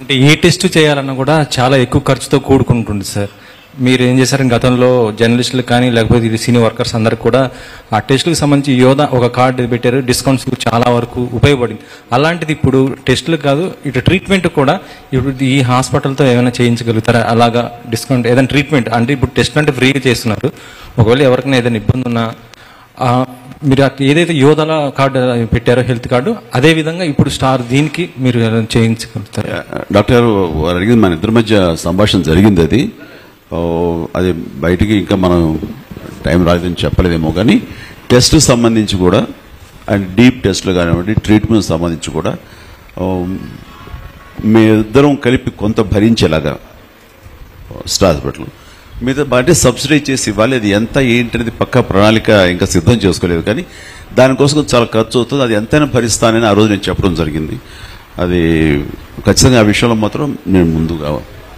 అంటే ఏ టెస్ట్ చేయాలన్నా కూడా చాలా ఎక్కువ ఖర్చుతో కూడుకుంటుంది సార్ మీరు ఏం చేశారు గతంలో జర్నలిస్టులు కానీ లేకపోతే ఇది సీనియర్ వర్కర్స్ అందరికి కూడా ఆ టెస్టులకు సంబంధించి యోధ ఒక కార్డు పెట్టారు డిస్కౌంట్స్ చాలా వరకు ఉపయోగపడింది అలాంటిది ఇప్పుడు టెస్టులు కాదు ఇటు ట్రీట్మెంట్ కూడా ఇప్పుడు ఈ హాస్పిటల్తో ఏమైనా చేయించగలుగుతారా అలాగా డిస్కౌంట్ ఏదైనా ట్రీట్మెంట్ అంటే ఇప్పుడు టెస్ట్ అంటే ఫ్రీగా చేస్తున్నారు ఒకవేళ ఎవరికైనా ఏదైనా ఇబ్బంది ఉన్నా ఆ, మీరు ఆ ఏదైతే యోధల కార్డు పెట్టారో హెల్త్ కార్డు అదే విధంగా ఇప్పుడు స్టార్ దీనికి మీరు చేయించగలుగుతారు డాక్టర్ గారు వారు అడిగింది మన ఇద్దరి మధ్య సంభాషణ జరిగింది అది ఓ, అది బయటికి ఇంకా మనం టైం రాలేదని చెప్పలేదేమో కానీ టెస్ట్ సంబంధించి కూడా అండ్ డీప్ టెస్ట్లు కానివ్వండి ట్రీట్మెంట్ సంబంధించి కూడా ఓ, మీ ఇద్దరం కలిపి కొంత భరించేలాగా స్టార్ హాస్పిటల్ మీద అంటే సబ్సిడీ చేసి ఇవ్వాలి అది ఎంత ఏంటి అనేది పక్కా ప్రణాళిక ఇంకా సిద్ధం చేసుకోలేదు కానీ దానికోసం చాలా ఖర్చు అవుతుంది అది ఎంతైనా భరిస్తానని ఆ రోజు నేను చెప్పడం జరిగింది అది ఖచ్చితంగా ఆ విషయంలో మాత్రం నేను ముందుగా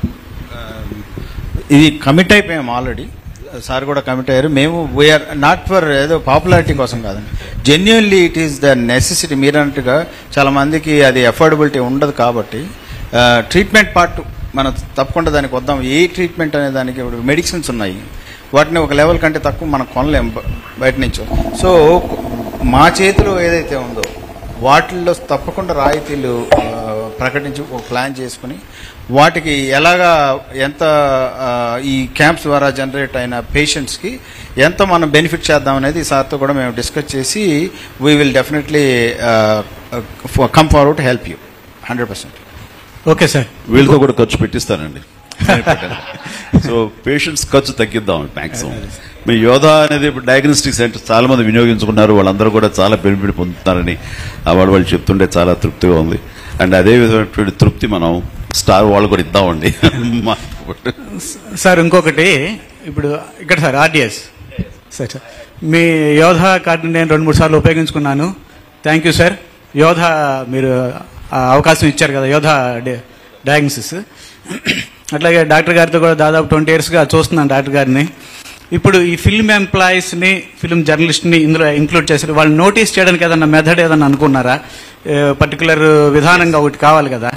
ఇది కమిట్ అయిపోయాం ఆల్రెడీ సార్ కూడా కమిట్ అయ్యారు మేము వీఆర్ నాట్ ఫర్ ఏదో పాపులారిటీ కోసం కాదండి genuinely it is the necessity మీరన్నట్టుగా చాలా మందికి అది అఫోర్డబిలిటీ ఉండదు కాబట్టి ట్రీట్మెంట్ పార్ట్ మనం తప్పకుండా దానికి వద్దాం ఏ ట్రీట్మెంట్ అనే దానికి ఇప్పుడు మెడిసిన్స్ ఉన్నాయి వాటిని ఒక లెవెల్ కంటే తక్కువ మనం కొనలేం బ- బయట నుంచి సో మా చేతిలో ఏదైతే ఉందో వాటిల్లో తప్పకుండా రాయితీలు ఆ, ప్రకటించి ఒక ప్లాన్ చేసుకుని వాటికి ఎలాగా ఎంత ఆ, ఈ క్యాంప్స్ ద్వారా జనరేట్ అయిన పేషెంట్స్కి ఎంత మనం బెనిఫిట్ చేద్దాం అనేది సార్తో కూడా మేము డిస్కస్ చేసి we will definitely come forward help you hundred percent okay sir వీళ్ళతో కూడా ఖర్చు పెట్టిస్తానండి సో పేషెంట్స్ ఖర్చు తగ్గిద్దాం మ్యాక్సిమం మీ యోధా అనేది ఇప్పుడు డయాగ్నోస్టిక్ సెంటర్ చాలా మంది వినియోగించుకున్నారు వాళ్ళందరూ కూడా చాలా బెనిఫిట్ పొందుతున్నారని ఆ వాళ్ళు వాళ్ళు చెప్తుంటే చాలా తృప్తిగా ఉంది అండ్ అదే విధమైనటువంటి తృప్తి మనం స్టార్ వాళ్ళు కూడా ఇద్దామండి మా- సార్ ఇంకొకటి ఇప్పుడు ఇక్కడ సార్ ఆర్డిఎస్ సార్ సార్ మీ యోధ కార్డుని నేను రెండు మూడు సార్లు ఉపయోగించుకున్నాను థ్యాంక్ యూ సార్ యోధ మీరు ఆ అవకాశం ఇచ్చారు కదా యోధ డి- డయాగ్నోసిస్ అట్లాగే డాక్టర్ గారితో కూడా దాదాపు ట్వంటీ ఇయర్స్గా చూస్తున్నాను డాక్టర్ గారిని ఇప్పుడు ఈ ఫిల్మ్ ఎంప్లాయీస్ని ఫిల్మ్ జర్నలిస్ట్ని ఇందులో ఇంక్లూడ్ చేశారు వాళ్ళు నోటీస్ చేయడానికి ఏదన్నా మెథడ్ ఏదన్నా అనుకున్నారా పర్టికులర్ విధానంగా ఒకటి కావాలి కదా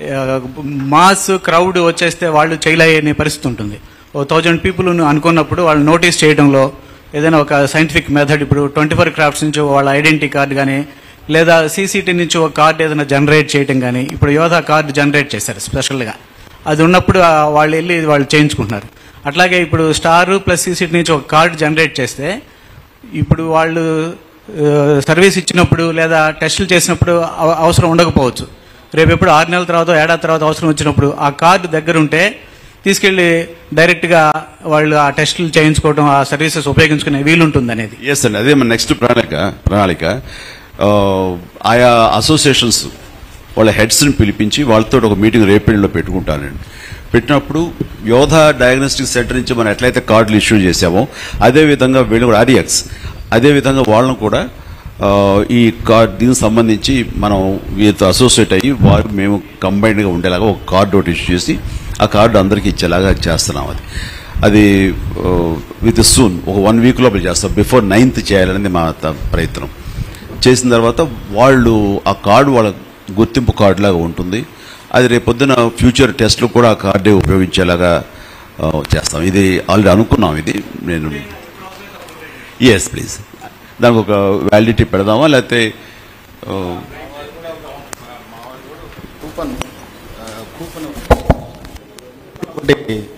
మాస్ క్రౌడ్ వచ్చేస్తే వాళ్ళు చేయలేని పరిస్థితి ఉంటుంది ఓ థౌజండ్ పీపుల్ అనుకున్నప్పుడు వాళ్ళు నోటీస్ చేయడంలో ఏదైనా ఒక సైంటిఫిక్ మెథడ్ ఇప్పుడు ట్వంటీ ఫోర్ క్రాఫ్ట్స్ నుంచి వాళ్ళ ఐడెంటిటీ కార్డు కానీ లేదా సీసీటీ నుంచి ఒక కార్డు ఏదైనా జనరేట్ చేయడం కానీ ఇప్పుడు యోధా కార్డు జనరేట్ చేశారు స్పెషల్గా అది ఉన్నప్పుడు ఆ వాళ్ళు వెళ్ళి వాళ్ళు చేయించుకుంటున్నారు అట్లాగే ఇప్పుడు స్టార్ ప్లస్ సీసీటీ నుంచి ఒక కార్డు జనరేట్ చేస్తే ఇప్పుడు వాళ్ళు ఆ, సర్వీస్ ఇచ్చినప్పుడు లేదా టెస్టులు చేసినప్పుడు అవ- అవసరం ఉండకపోవచ్చు రేపు ఎప్పుడు ఆరు నెలల తర్వాత ఏడాది తర్వాత అవసరం వచ్చినప్పుడు ఆ కార్డు దగ్గర ఉంటే తీసుకెళ్లి డైరెక్ట్గా వాళ్ళు ఆ టెస్టులు చేయించుకోవడం ఆ సర్వీసెస్ ఉపయోగించుకునే వీలుంటుంది అనేది ఎస్ అండి అదే మన నెక్స్ట్ ప్రణాళిక ప్రణాళిక ఆ, ఆయా అసోసియేషన్స్ వాళ్ళ హెడ్స్ని పిలిపించి వాళ్ళతో ఒక మీటింగ్ రేపటిలో పెట్టుకుంటానండి పెట్టినప్పుడు యోధా డయాగ్నోస్టిక్ సెంటర్ నుంచి మనం ఎట్లయితే కార్డులు ఇష్యూ చేశామో అదే విధంగా వీళ్ళు కూడా ఆర్డిఎక్స్ అదే విధంగా వాళ్ళను కూడా ఆ, ఈ కార్డ్ దీనికి సంబంధించి మనం వీరితో అసోసియేట్ అయ్యి వారు మేము కంబైన్డ్గా ఉండేలాగా ఒక కార్డు ఒకటి ఇష్యూ చేసి ఆ కార్డు అందరికీ ఇచ్చేలాగా చేస్తున్నాం అది అది విత్ సూన్ ఒక వన్ వీక్ లోపల చేస్తాం బిఫోర్ నైన్త్ చేయాలనేది మా త- ప్రయత్నం చేసిన తర్వాత వాళ్ళు ఆ కార్డు వాళ్ళ గుర్తింపు కార్డు లాగా ఉంటుంది అది రేపొద్దున ఫ్యూచర్ టెస్ట్లు కూడా ఆ కార్డే ఉపయోగించేలాగా ఆ, చేస్తాం ఇది ఆల్రెడీ అనుకున్నాం ఇది నేను ఎస్ ప్లీజ్ దానికి ఒక వ్యాలిడిటీ పెడదామా లేకపోతే ఆ, కూపన్ కూపన్ ఒకటి